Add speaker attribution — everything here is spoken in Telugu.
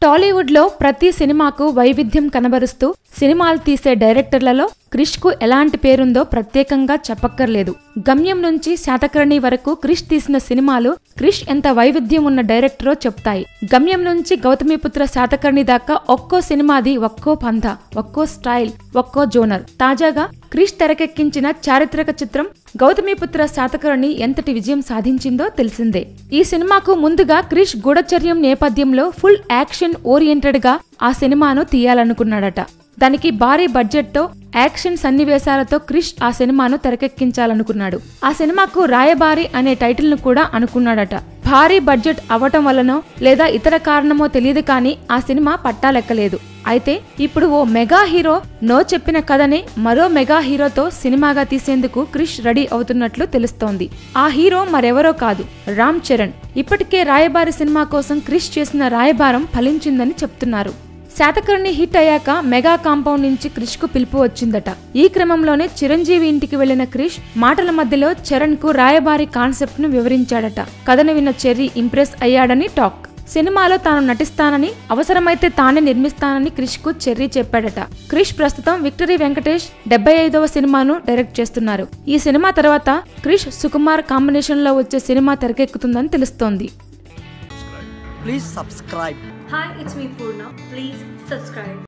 Speaker 1: టాలీవుడ్ లో ప్రతి సినిమాకు వైవిధ్యం కనబరుస్తూ సినిమాలు తీసే డైరెక్టర్లలో క్రిష్ కు ఎలాంటి పేరుందో ప్రత్యేకంగా చెప్పక్కర్లేదు గమ్యం నుంచి శాతకర్ణి వరకు క్రిష్ తీసిన సినిమాలు క్రిష్ ఎంత వైవిధ్యం ఉన్న డైరెక్టరో చెప్తాయి గమ్యం నుంచి గౌతమిపుత్ర శాతకర్ణి దాకా ఒక్కో సినిమాది ఒక్కో పంథ ఒక్కో స్టైల్ ఒక్కో జోనర్ తాజాగా క్రిష్ తెరకెక్కించిన చారిత్రక చిత్రం గౌతమిపుత్ర శాతకర్ణి ఎంతటి విజయం సాధించిందో తెలిసిందే ఈ సినిమాకు ముందుగా క్రిష్ గూఢచర్యం నేపథ్యంలో ఫుల్ యాక్షన్ ఓరియంటెడ్ గా ఆ సినిమాను తీయాలనుకున్నాడట దానికి భారీ బడ్జెట్తో యాక్షన్ సన్నివేశాలతో క్రిష్ ఆ సినిమాను తెరకెక్కించాలనుకున్నాడు ఆ సినిమాకు రాయబారి అనే టైటిల్ ను కూడా అనుకున్నాడట భారీ బడ్జెట్ అవటం వల్లనో లేదా ఇతర కారణమో తెలియదు కానీ ఆ సినిమా పట్టాలెక్కలేదు అయితే ఇప్పుడు ఓ మెగా హీరో నో చెప్పిన కథని మరో మెగా హీరోతో సినిమాగా తీసేందుకు క్రిష్ రెడీ అవుతున్నట్లు తెలుస్తోంది ఆ హీరో మరెవరో కాదు రామ్ చరణ్ ఇప్పటికే రాయబారి సినిమా కోసం క్రిష్ చేసిన రాయబారం ఫలించిందని చెప్తున్నారు శాతకర్ణి హిట్ అయ్యాక మెగా కాంపౌండ్ నుంచి క్రిష్ కు పిలుపు వచ్చిందట ఈ క్రమంలోనే చిరంజీవి ఇంటికి వెళ్లిన క్రిష్ మాటల మధ్యలో చరణ్ కు రాయబారి కాన్సెప్ట్ ను వివరించాడట కథను విన్న చెర్రీ ఇంప్రెస్ అయ్యాడని టాక్ సినిమాలో తాను నటిస్తానని అవసరమైతే తానే నిర్మిస్తానని క్రిష్ కు చెర్రీ చెప్పాడట క్రిష్ ప్రస్తుతం విక్టరీ వెంకటేష్ డెబ్బై ఐదవ సినిమాను డైరెక్ట్ చేస్తున్నారు ఈ సినిమా తర్వాత క్రిష్ సుకుమార్ కాంబినేషన్ లో వచ్చే సినిమా తెరకెక్కుతుందని తెలుస్తోంది
Speaker 2: Please subscribe.
Speaker 3: Hi, it's me Purna. Please subscribe.